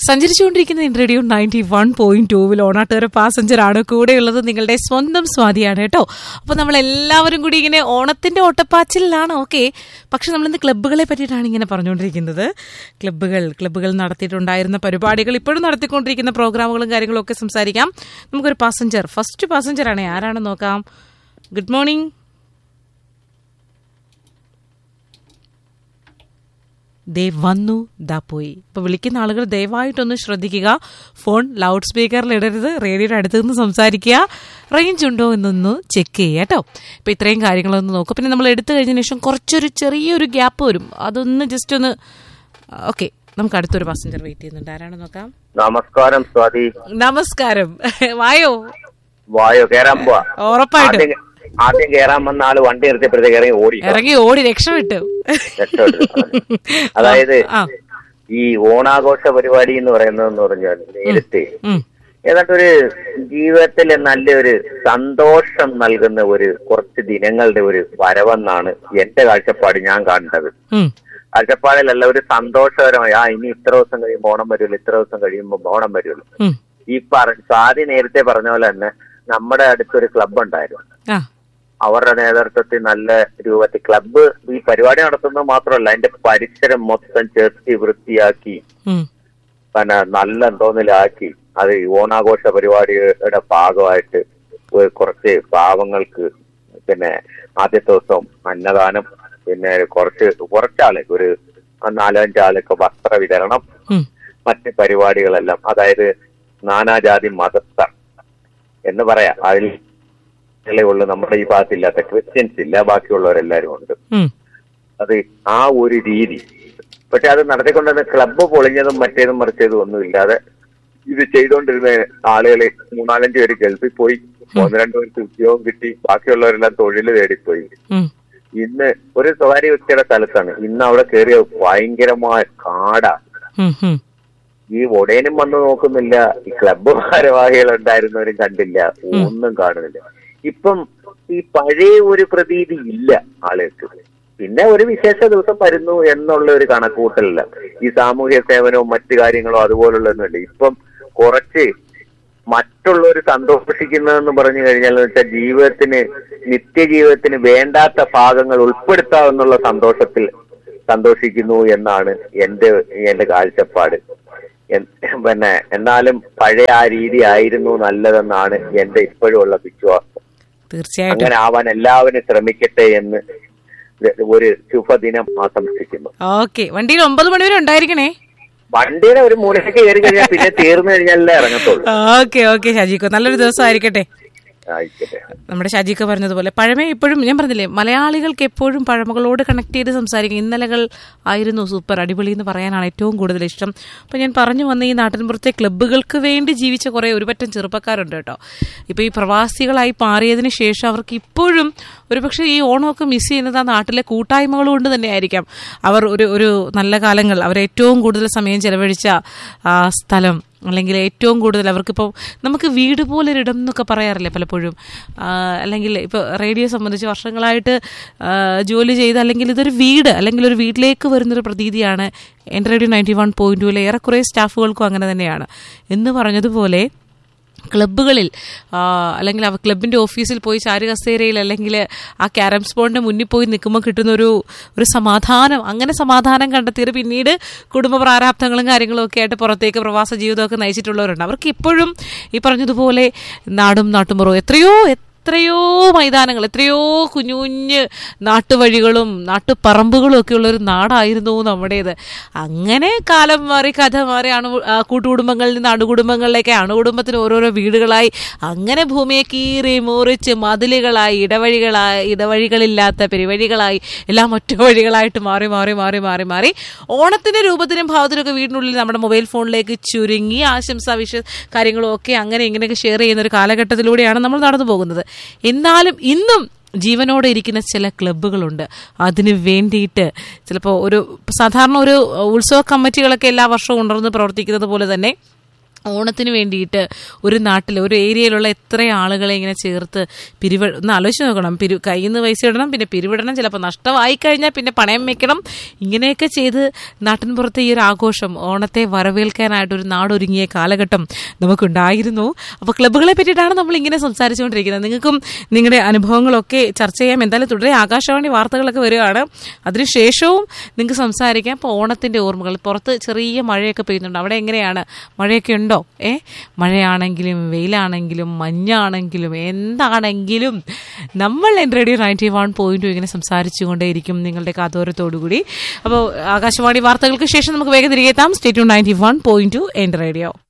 സഞ്ചരിച്ചുകൊണ്ടിരിക്കുന്ന radio ninety one point ടൂവിൽ ഓണാട്ടുകാര passenger ആണ് കൂടെയുള്ളത് നിങ്ങളുടെ സ്വന്തം സ്വാതിയാണ് കേട്ടോ അപ്പോൾ നമ്മൾ എല്ലാവരും കൂടി ഇങ്ങനെ ഓണത്തിന്റെ ഓട്ടപ്പാച്ചിലാണ് ഓക്കെ പക്ഷെ നമ്മളിന്ന് ക്ലബ്ബുകളെ പറ്റിയിട്ടാണ് ഇങ്ങനെ പറഞ്ഞുകൊണ്ടിരിക്കുന്നത് ക്ലബ്ബുകൾ ക്ലബ്ബുകൾ നടത്തിയിട്ടുണ്ടായിരുന്ന പരിപാടികൾ ഇപ്പോഴും നടത്തിക്കൊണ്ടിരിക്കുന്ന പ്രോഗ്രാമുകളും കാര്യങ്ങളും ഒക്കെ സംസാരിക്കാം നമുക്കൊരു പാസഞ്ചർ ഫസ്റ്റ് പാസഞ്ചർ ആണ് ആരാണെന്ന് നോക്കാം ഗുഡ് മോർണിംഗ് ദേ വന്നു ദാ പോയി ഇപ്പൊ വിളിക്കുന്ന ആളുകൾ ദയവായിട്ടൊന്ന് ശ്രദ്ധിക്കുക ഫോൺ ലൗഡ് സ്പീക്കറിൽ ഇടരുത് റേഡിയോയുടെ അടുത്ത് നിന്ന് സംസാരിക്കുക റേഞ്ച് ഉണ്ടോ എന്നൊന്ന് ചെക്ക് ചെയ്യുക കേട്ടോ ഇപ്പൊ ഇത്രയും കാര്യങ്ങളൊന്ന് നോക്കുക പിന്നെ നമ്മൾ എടുത്തു കഴിഞ്ഞതിന് ശേഷം കുറച്ചൊരു ചെറിയൊരു ഗ്യാപ്പ് വരും അതൊന്ന് ജസ്റ്റ് ഒന്ന് ഓക്കെ നമുക്ക് അടുത്തൊരു പാസഞ്ചർ വെയിറ്റ് ചെയ്യുന്നുണ്ട് ആരാണ് നോക്കാം നമസ്കാരം സ്വാതി നമസ്കാരം വായോ വായോ കേറാൻ പോവാ ഉറപ്പായിട്ടും ആദ്യം ആദ്യം കേറാൻ വന്ന ആള് വണ്ടി നിർത്തിയപ്പോഴത്തേക്ക് ഇറങ്ങി ഓടി ഇറങ്ങി ഓടി രക്ഷപ്പെട്ടു രക്ഷപ്പെട്ടു. അതായത് ആ ഈ ഓണാഘോഷ പരിപാടി എന്ന് പറയുന്നതെന്ന് പറഞ്ഞാൽ നേരത്തെ ഉം. ഏതാണ്ടൊരു ജീവിതത്തിൽ നല്ലൊരു സന്തോഷം നൽകുന്ന ഒരു കുറച്ച് ദിനങ്ങളുടെ ഒരു വരവെന്നാണ് എന്റെ കാഴ്ചപ്പാട് ഞാൻ കാണേണ്ടത് ഉം. കാഴ്ചപ്പാടിലല്ല ഒരു സന്തോഷകരമായി ആ ഇനി ഇത്ര ദിവസം കഴിയുമ്പോൾ ഓണം വരുമല്ലോ ഇത്ര ദിവസം കഴിയുമ്പോൾ ഓണം വരുമല്ലോ ഉം. ഈ പറ സ്വാതി നേരത്തെ പറഞ്ഞ പോലെ തന്നെ നമ്മുടെ അടുത്തൊരു ക്ലബ് ഉണ്ടായിരുന്നു ആ അവരുടെ നേതൃത്വത്തിൽ നല്ല രൂപത്തിൽ ക്ലബ്ബ് ഈ പരിപാടി നടത്തുന്നത് മാത്രമല്ല അതിന്റെ പരിസരം മൊത്തം ചേർത്തി വൃത്തിയാക്കി ഉം. പിന്നെ നല്ല തോന്നിലാക്കി അത് ഈ ഓണാഘോഷ പരിപാടിയുടെ ഭാഗമായിട്ട് ഒരു കുറച്ച് പാവങ്ങൾക്ക് പിന്നെ ആദ്യത്തെ ദിവസം അന്നദാനം പിന്നെ കുറച്ച് കുറച്ചാള് ഒരു നാലഞ്ചാൾക്ക് വസ്ത്ര വിതരണം ഉം. മറ്റ് പരിപാടികളെല്ലാം അതായത് നാനാജാതി മതസ്ഥർ എന്ന് പറയാം അതിൽ ളേ ഉള്ളൂ നമ്മുടെ ഈ ഭാഗത്തില്ലാത്ത ക്രിസ്ത്യൻസ് ഇല്ല ബാക്കിയുള്ളവരെല്ലാരും ഉണ്ട് ഉം. അത് ആ ഒരു രീതി പക്ഷെ അത് നടത്തിക്കൊണ്ടിരുന്ന ക്ലബ്ബ് പൊളിഞ്ഞതും മറ്റേതും മറിച്ചതും ഒന്നും ഇല്ലാതെ ഇത് ചെയ്തുകൊണ്ടിരുന്ന ആളുകളെ മൂന്നാലഞ്ച് പേര് ഗൾഫിൽ പോയി ഒന്ന് രണ്ടു പേർക്ക് ഉദ്യോഗം കിട്ടി ബാക്കിയുള്ളവരെല്ലാം തൊഴിൽ തേടിപ്പോയി ഉം. ഇന്ന് ഒരു സ്വകാര്യ വ്യക്തിയുടെ സ്ഥലത്താണ് ഇന്ന് അവിടെ കയറിയ ഭയങ്കരമായ കാടാ ഉം. ഉം. ഈ ഒടേനും വന്ന് നോക്കുന്നില്ല ഈ ക്ലബ്ബ് ഭാരവാഹികൾ ഉണ്ടായിരുന്നവരും കണ്ടില്ല ഒന്നും കാണുന്നില്ല ഇപ്പം ഈ പഴയ ഒരു പ്രതീതി ഇല്ല ആളുകൾക്ക് പിന്നെ ഒരു വിശേഷ ദിവസം വരുന്നു എന്നുള്ള ഒരു കണക്കുകൂട്ടലില്ല ഈ സാമൂഹ്യ സേവനവും മറ്റു കാര്യങ്ങളോ അതുപോലുള്ളതൊന്നുമില്ല ഇപ്പം കുറച്ച് മറ്റുള്ളവർ സന്തോഷിക്കുന്നതെന്ന് പറഞ്ഞു കഴിഞ്ഞാൽ എന്ന് വെച്ചാൽ ജീവിതത്തിന് നിത്യജീവിതത്തിന് വേണ്ടാത്ത ഭാഗങ്ങൾ ഉൾപ്പെടുത്താമെന്നുള്ള സന്തോഷത്തിൽ സന്തോഷിക്കുന്നു എന്നാണ് എന്റെ എന്റെ കാഴ്ചപ്പാട് എൻ- പിന്നെ എന്നാലും പഴയ ആ രീതി ആയിരുന്നു നല്ലതെന്നാണ് എന്റെ ഇപ്പോഴുള്ള വിശ്വാസം തീർച്ചയായിട്ടും അങ്ങനെ ആവാൻ എല്ലാവരും ശ്രമിക്കട്ടെ എന്ന് ഒരു ശുഭദിനം ആശംസിക്കുന്നു ഓക്കെ വണ്ടിയിൽ ഒമ്പത് മണി വരെ ഉണ്ടായിരിക്കണേ വണ്ടിയുടെ ഒരു മൂലയ്ക്ക് കയറി കഴിഞ്ഞാൽ പിന്നെ തീർന്നു കഴിഞ്ഞാലേ ഇറങ്ങത്തുള്ളൂ ഓക്കെ ഓക്കെ ഷാജിക്കോ നല്ലൊരു ദിവസം ആയിരിക്കട്ടെ ആയിക്കോട്ടെ നമ്മുടെ ഷാജിക്ക പറഞ്ഞതുപോലെ പഴമ എപ്പോഴും ഞാൻ പറഞ്ഞില്ലേ മലയാളികൾക്ക് എപ്പോഴും പഴമകളോട് കണക്ട് ചെയ്ത് സംസാരിക്കും ഇന്നലകൾ ആയിരുന്നു സൂപ്പർ അടിപൊളി എന്ന് പറയാനാണ് ഏറ്റവും കൂടുതൽ ഇഷ്ടം അപ്പം ഞാൻ പറഞ്ഞു വന്ന ഈ നാട്ടിൻപുറത്തെ ക്ലബ്ബുകൾക്ക് വേണ്ടി ജീവിച്ച കുറേ ഒരുപറ്റം ചെറുപ്പക്കാരുണ്ട് കേട്ടോ ഇപ്പോൾ ഈ പ്രവാസികളായി മാറിയതിന് ശേഷം അവർക്ക് ഇപ്പോഴും ഒരുപക്ഷെ ഈ ഓണമൊക്കെ മിസ് ചെയ്യുന്നത് ആ നാട്ടിലെ കൂട്ടായ്മകൾ കൊണ്ട് തന്നെ ആയിരിക്കാം അവർ ഒരു ഒരു നല്ല കാലങ്ങൾ അവർ ഏറ്റവും കൂടുതൽ സമയം ചെലവഴിച്ച ആ സ്ഥലം അല്ലെങ്കിൽ ഏറ്റവും കൂടുതൽ അവർക്കിപ്പോൾ നമുക്ക് വീട് പോലൊരിടം എന്നൊക്കെ പറയാറില്ലേ പലപ്പോഴും ആ, അല്ലെങ്കിൽ ഇപ്പോൾ റേഡിയോ സംബന്ധിച്ച് വർഷങ്ങളായിട്ട് ആ, ജോലി ചെയ്ത് അല്ലെങ്കിൽ ഇതൊരു വീട് അല്ലെങ്കിൽ ഒരു വീട്ടിലേക്ക് വരുന്നൊരു പ്രതീതിയാണ് എൻ്റെ റേഡിയോ നയൻറ്റി വൺ പോയിന്റ് ടൂവിലെ ഏറെക്കുറെ സ്റ്റാഫുകൾക്കും അങ്ങനെ തന്നെയാണ് എന്ന് പറഞ്ഞതുപോലെ ക്ലബ്ബുകളിൽ ആ, അല്ലെങ്കിൽ അവ ക്ലബിൻ്റെ ഓഫീസിൽ പോയി ചാരു കസേരയിൽ അല്ലെങ്കിൽ ആ ക്യാരം സ്പോണിൻ്റെ മുന്നിൽ പോയി നിൽക്കുമ്പോൾ കിട്ടുന്ന ഒരു ഒരു സമാധാനം അങ്ങനെ സമാധാനം കണ്ടെത്തിയത് പിന്നീട് കുടുംബ പ്രാരാബ്ദങ്ങളും കാര്യങ്ങളും ഒക്കെ ആയിട്ട് പുറത്തേക്ക് പ്രവാസ ജീവിതമൊക്കെ നയിച്ചിട്ടുള്ളവരുണ്ട് അവർക്ക് ഇപ്പോഴും ഈ പറഞ്ഞതുപോലെ നാടും നാട്ടുമ്പുറവും എത്രയോ എത്രയോ മൈതാനങ്ങൾ എത്രയോ കുഞ്ഞു കുഞ്ഞ് നാട്ടുവഴികളും നാട്ടുപറമ്പുകളും ഒക്കെ ഉള്ള ഒരു നാടായിരുന്നു നമ്മുടേത് അങ്ങനെ കാലം മാറി കഥ മാറി അണു ആ, കൂട്ടുകുടുംബങ്ങളിൽ നിന്ന് അണുകുടുംബങ്ങളിലേക്ക് അണുകുടുംബത്തിന് ഓരോരോ വീടുകളായി അങ്ങനെ ഭൂമിയെ കീറി മുറിച്ച് മതിലുകളായി ഇടവഴികളായി ഇടവഴികളില്ലാത്ത പെരുവഴികളായി എല്ലാം ഒറ്റ വഴികളായിട്ട് മാറി മാറി മാറി മാറി മാറി ഓണത്തിന്റെ രൂപത്തിനും ഭാവത്തിനും ഒക്കെ വീടിനുള്ളിൽ നമ്മുടെ മൊബൈൽ ഫോണിലേക്ക് ചുരുങ്ങി ആശംസ വിഷ കാര്യങ്ങളും ഒക്കെ അങ്ങനെ ഇങ്ങനെയൊക്കെ ഷെയർ ചെയ്യുന്ന ഒരു കാലഘട്ടത്തിലൂടെയാണ് നമ്മൾ നടന്നു പോകുന്നത് എന്നാലും ഇന്നും ജീവനോടെ ഇരിക്കുന്ന ചില ക്ലബ്ബുകളുണ്ട് അതിന് വേണ്ടിയിട്ട് ചിലപ്പോൾ ഒരു സാധാരണ ഒരു ഉത്സവ കമ്മിറ്റികളൊക്കെ എല്ലാ വർഷവും ഉണർന്ന് പ്രവർത്തിക്കുന്നത് പോലെ തന്നെ ഓണത്തിന് വേണ്ടിയിട്ട് ഒരു നാട്ടിൽ ഒരു ഏരിയയിലുള്ള എത്ര ആളുകളെ ഇങ്ങനെ ചേർത്ത് പിരിവ ഒന്ന് ആലോചിച്ച് നോക്കണം പിരി കയ്യിൽ നിന്ന് പൈസ ഇടണം പിന്നെ പിരിവിടണം ചിലപ്പോൾ നഷ്ടമായി കഴിഞ്ഞാൽ പിന്നെ പണയം വെക്കണം ഇങ്ങനെയൊക്കെ ചെയ്ത് നാട്ടിൻപുറത്തെ ഈ ഒരു ആഘോഷം ഓണത്തെ വരവേൽക്കാനായിട്ട് ഒരു നാടൊരുങ്ങിയ കാലഘട്ടം നമുക്കുണ്ടായിരുന്നു അപ്പോൾ ക്ലബ്ബുകളെ പറ്റിയിട്ടാണ് നമ്മൾ ഇങ്ങനെ സംസാരിച്ചുകൊണ്ടിരിക്കുന്നത് നിങ്ങൾക്കും നിങ്ങളുടെ അനുഭവങ്ങളൊക്കെ ചർച്ച ചെയ്യാം എന്തായാലും തുടരെ ആകാശവാണി വാർത്തകളൊക്കെ വരികയാണ് അതിനുശേഷവും നിങ്ങൾക്ക് സംസാരിക്കാം ഇപ്പോൾ ഓണത്തിൻ്റെ ഓർമ്മകൾ പുറത്ത് ചെറിയ മഴയൊക്കെ പെയ്യുന്നുണ്ട് അവിടെ എങ്ങനെയാണ് മഴയൊക്കെ ഉണ്ടോ ഏ മഴയാണെങ്കിലും വെയിലാണെങ്കിലും മഞ്ഞാണെങ്കിലും എന്താണെങ്കിലും നമ്മൾ എൻ്റെ റേഡിയോ നയൻറ്റി വൺ പോയിന്റ് ഇങ്ങനെ സംസാരിച്ചുകൊണ്ടേയിരിക്കും നിങ്ങളുടെ കാതോരത്തോടുകൂടി അപ്പോൾ ആകാശവാണി വാർത്തകൾക്ക് ശേഷം നമുക്ക് വേഗം തിരികെ എത്താം state ninety one point two എൻ്റെ റേഡിയോ